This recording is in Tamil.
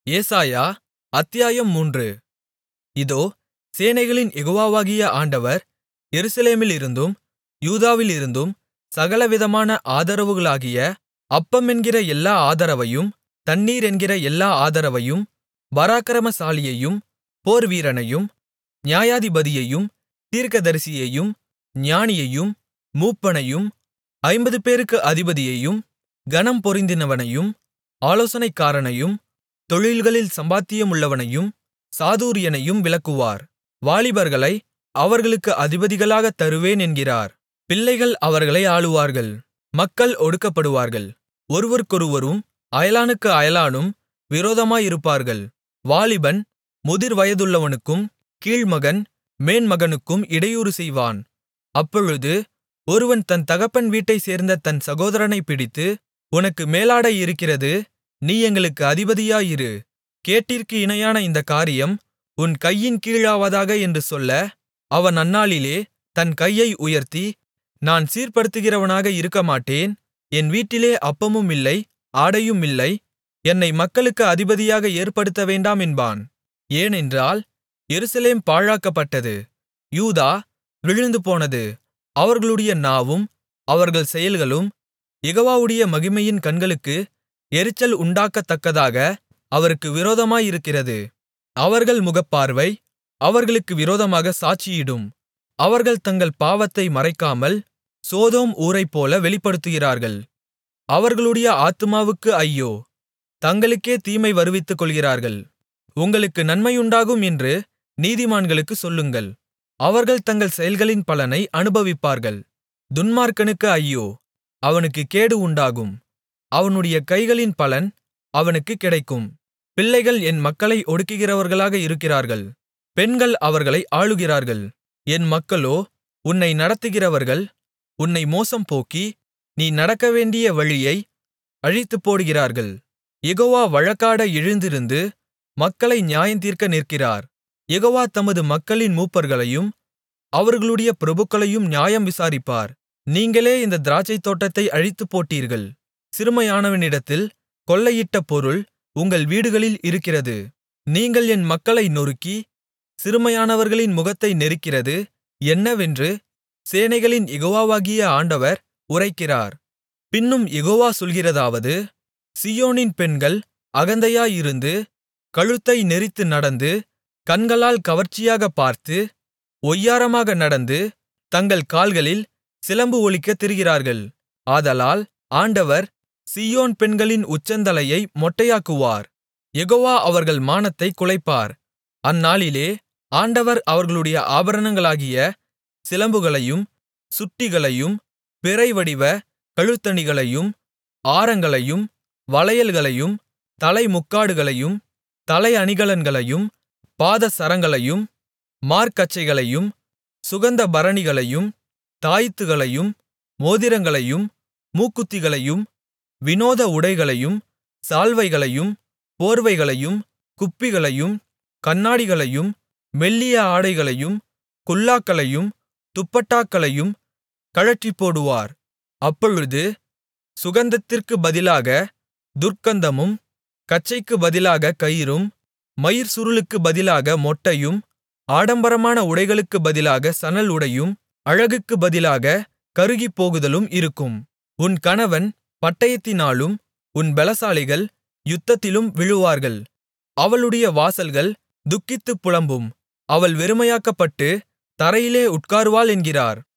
ஏசாயா அத்தியாயம் மூன்று இதோ சேனைகளின் யெகோவாகிய ஆண்டவர் எருசலேமிலிருந்தும் யூதாவிலிருந்தும் சகலவிதமான ஆதரவுகளாகிய அப்பமென்கிற எல்லா ஆதரவையும் தண்ணீர் என்கிற எல்லா ஆதரவையும் பராக்கிரமசாலியையும் போர்வீரனையும் நியாயாதிபதியையும் தீர்க்கதரிசியையும் ஞானியையும் மூப்பனையும் ஐம்பதுபேருக்கு அதிபதியையும் கனம் பொருந்தினவனையும் ஆலோசனைக்காரனையும் தொழில்களில் சம்பாத்தியமுள்ளவனையும் சாதுரியனையும் விலக்குவார் வாலிபர்களை அவர்களுக்கு அதிபதிகளாகத் தருவேன் என்கிறார் பிள்ளைகள் அவர்களை ஆளுவார்கள் மக்கள் ஒடுக்கப்படுவார்கள் ஒருவருக்கொருவரும் அயலானுக்கு அயலானும் விரோதமாயிருப்பார்கள் வாலிபன் முதிர்வயதுள்ளவனுக்கும் கீழ்மகன் மேன்மகனுக்கும் இடையூறு செய்வான் அப்பொழுது ஒருவன் தன் தகப்பன் வீட்டைச் சேர்ந்த தன் சகோதரனைப் பிடித்து உனக்கு மேலாடை இருக்கிறது நீ எங்களுக்கு அதிபதியாயிரு கேட்டிற்கு இணையான இந்தக் காரியம் உன் கையின் கீழாவதாக என்று சொல்ல அவன் அந்நாளிலே தன் கையை உயர்த்தி நான் சீர்படுத்துகிறவனாக இருக்கமாட்டேன் என் வீட்டிலே அப்பமும் இல்லை ஆடையும் இல்லை என்னை மக்களுக்கு அதிபதியாக ஏற்படுத்தவேண்டாம் என்பான் ஏனென்றால் எருசலேம் பாழாக்கப்பட்டது யூதா விழுந்துபோனது அவர்களுடைய நாவும் அவர்கள் செயல்களும் யெகோவாவுடைய மகிமையின் கண்களுக்கு எரிச்சல் உண்டாக்கத்தக்கதாக அவருக்கு விரோதமாயிருக்கிறது அவர்கள் முகப்பார்வை அவர்களுக்கு விரோதமாக சாட்சியிடும் அவர்கள் தங்கள் பாவத்தை மறைக்காமல் சோதோம் ஊரைப்போல வெளிப்படுத்துகிறார்கள் அவர்களுடைய ஆத்துமாவுக்கு ஐயோ தங்களுக்கே தீமை வருவித்துக்கொள்கிறார்கள் உங்களுக்கு நன்மையுண்டாகும் என்று நீதிமான்களுக்குச் சொல்லுங்கள் அவர்கள் தங்கள் செயல்களின் பலனை அனுபவிப்பார்கள் துன்மார்க்கனுக்கு ஐயோ அவனுக்கு கேடு உண்டாகும் அவனுடைய கைகளின் பலன் அவனுக்குக் கிடைக்கும் பிள்ளைகள் என் மக்களை ஒடுக்குகிறவர்களாக இருக்கிறார்கள் பெண்கள் அவர்களை ஆளுகிறார்கள் என் மக்களோ உன்னை நடத்துகிறவர்கள் உன்னை மோசம் போக்கி நீ நடக்கவேண்டிய வழியை அழித்துப்போடுகிறார்கள் யெகோவா வழக்காட எழுந்திருந்து மக்களை நியாயந்தீர்க்க நிற்கிறார் யெகோவா தமது மக்களின் மூப்பர்களையும் அவர்களுடைய பிரபுக்களையும் நியாயம் விசாரிப்பார் நீங்களே இந்த திராட்சைத்தோட்டத்தை அழித்துப்போட்டீர்கள் சிறுமையானவனிடத்தில் கொள்ளையிட்ட பொருள் உங்கள் வீடுகளில் இருக்கிறது நீங்கள் என் மக்களை நொறுக்கி சிறுமையானவர்களின் முகத்தை நெரிக்கிறது என்னவென்று சேனைகளின் யெகோவாவாகிய ஆண்டவர் உரைக்கிறார் பின்னும் யெகோவா சொல்கிறதாவது சீயோனின் பெண்கள் அகந்தையாயிருந்து கழுத்தை நெரித்து நடந்து கண்களால் கவர்ச்சியாகப் பார்த்து ஒய்யாரமாக நடந்து தங்கள் கால்களில் சிலம்பு ஒலிக்கத் திரிகிறார்கள் ஆதலால் ஆண்டவர் சீயோன் பெண்களின் உச்சந்தலையை மொட்டையாக்குவார் யெகோவா அவர்கள் மானத்தைக் குலைப்பார் அந்நாளிலே ஆண்டவர் அவர்களுடைய ஆபரணங்களாகிய சிலம்புகளையும் சுட்டிகளையும் பிறைவடிவ கழுத்தணிகளையும் ஆரங்களையும் வளையல்களையும் தலைமுக்காடுகளையும் தலையணிகலன்களையும் பாதசரங்களையும் மார்க்கச்சைகளையும் சுகந்த பரணிகளையும் தாயித்துகளையும் மோதிரங்களையும் மூக்குத்திகளையும் வினோத உடைகளையும் சால்வைகளையும் போர்வைகளையும் குப்பிகளையும் கண்ணாடிகளையும் மெல்லிய ஆடைகளையும் குல்லாக்களையும் துப்பட்டாக்களையும் கழற்றிப்போடுவார் அப்பொழுது சுகந்தத்திற்கு பதிலாக துர்க்கந்தமும் கச்சைக்கு பதிலாக கயிறும் மயிர் சுருளுக்கு பதிலாக மொட்டையும் ஆடம்பரமான உடைகளுக்கு பதிலாக சணல் உடையும் அழகுக்கு பதிலாக கருகிப்போகுதலும் இருக்கும் உன் கணவன் பட்டயத்தினாலும் உன் பெலசாலிகள் யுத்தத்திலும் விழுவார்கள் அவளுடைய வாசல்கள் துக்கித்துப் புலம்பும் அவள் வெறுமையாக்கப்பட்டு தரையிலே உட்காருவாள் என்கிறார்